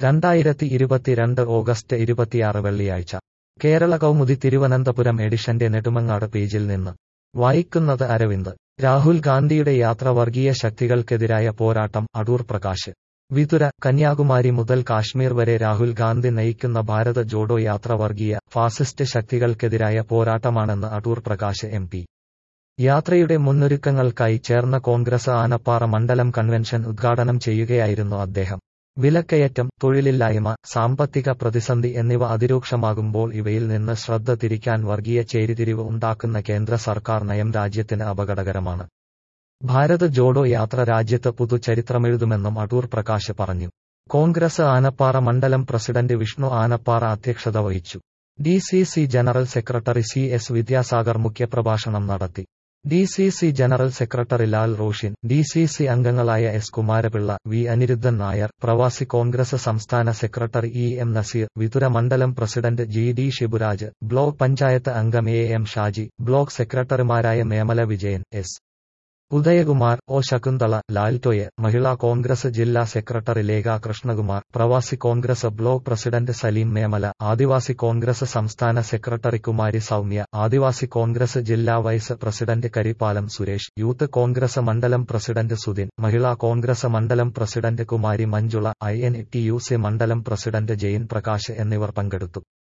രണ്ടായിരത്തി ഇരുപത്തിരണ്ട് ഓഗസ്റ്റ് ഇരുപത്തിയാറ് വെള്ളിയാഴ്ച കേരള കൗമുദി തിരുവനന്തപുരം എഡിഷന്റെ നെടുമങ്ങാട് പേജിൽ നിന്ന് വായിക്കുന്നത് അരവിന്ദ് രാഹുൽ ഗാന്ധിയുടെ യാത്ര വർഗീയ ശക്തികൾക്കെതിരായ പോരാട്ടം അടൂർ പ്രകാശ് വിതുര കന്യാകുമാരി മുതൽ കാശ്മീർ വരെ രാഹുൽ ഗാന്ധി നയിക്കുന്ന ഭാരത് ജോഡോ യാത്ര വർഗീയ ഫാസിസ്റ്റ് ശക്തികൾക്കെതിരായ പോരാട്ടമാണെന്ന് അടൂർ പ്രകാശ് എം പി യാത്രയുടെ മുന്നൊരുക്കങ്ങൾക്കായി ചേർന്ന കോൺഗ്രസ് ആനപ്പാറ മണ്ഡലം കൺവെൻഷൻ ഉദ്ഘാടനം ചെയ്യുകയായിരുന്നു അദ്ദേഹം വിലക്കയറ്റം തൊഴിലില്ലായ്മ സാമ്പത്തിക പ്രതിസന്ധി എന്നിവ അതിരൂക്ഷമാകുമ്പോൾ ഇവയിൽ നിന്ന് ശ്രദ്ധ തിരിക്കാൻ വർഗീയ ചേരിതിരിവ് ഉണ്ടാക്കുന്ന കേന്ദ്ര സർക്കാർ നയം രാജ്യത്തിന് അപകടകരമാണ് ഭാരത് ജോഡോ യാത്ര രാജ്യത്ത് പുതുചരിത്രമെഴുതുമെന്നും അടൂർ പ്രകാശ് പറഞ്ഞു കോൺഗ്രസ് ആനപ്പാറ മണ്ഡലം പ്രസിഡന്റ് വിഷ്ണു ആനപ്പാറ അധ്യക്ഷത വഹിച്ചു D C C general secretary C S Vidyasagar മുഖ്യപ്രഭാഷണം നടത്തി D C C general secretary Lal Roshin D C C അംഗങ്ങളായ S Kumarapillai V Aniruddhan Nair Pravasi Congress സംസ്ഥാന secretary E M Naseer Vithura മണ്ഡലം president G D Shiburaj block panchayat അംഗം എ എം ഷാജി ബ്ലോക്ക് സെക്രട്ടറിമാരായ മേമല വിജയൻ എസ് ഉദയകുമാർ ഒ ശകുന്തള ലാൽറ്റോയെ മഹിളാ കോൺഗ്രസ് ജില്ലാ secretary Lekha Krishnakumar Pravasi Congress block president Saleem Memala ആദിവാസി Congress സംസ്ഥാന സെക്രട്ടറി കുമാരി സൗമ്യ ആദിവാസി കോൺഗ്രസ് ജില്ലാ vice president Karippalam Suresh youth Congress മണ്ഡലം പ്രസിഡന്റ് സുദിൻ മഹിളാ കോൺഗ്രസ് മണ്ഡലം president Kumari Manjula I N T U C മണ്ഡലം പ്രസിഡന്റ് ജയൻ പ്രകാശ് എന്നിവർ പങ്കെടുത്തു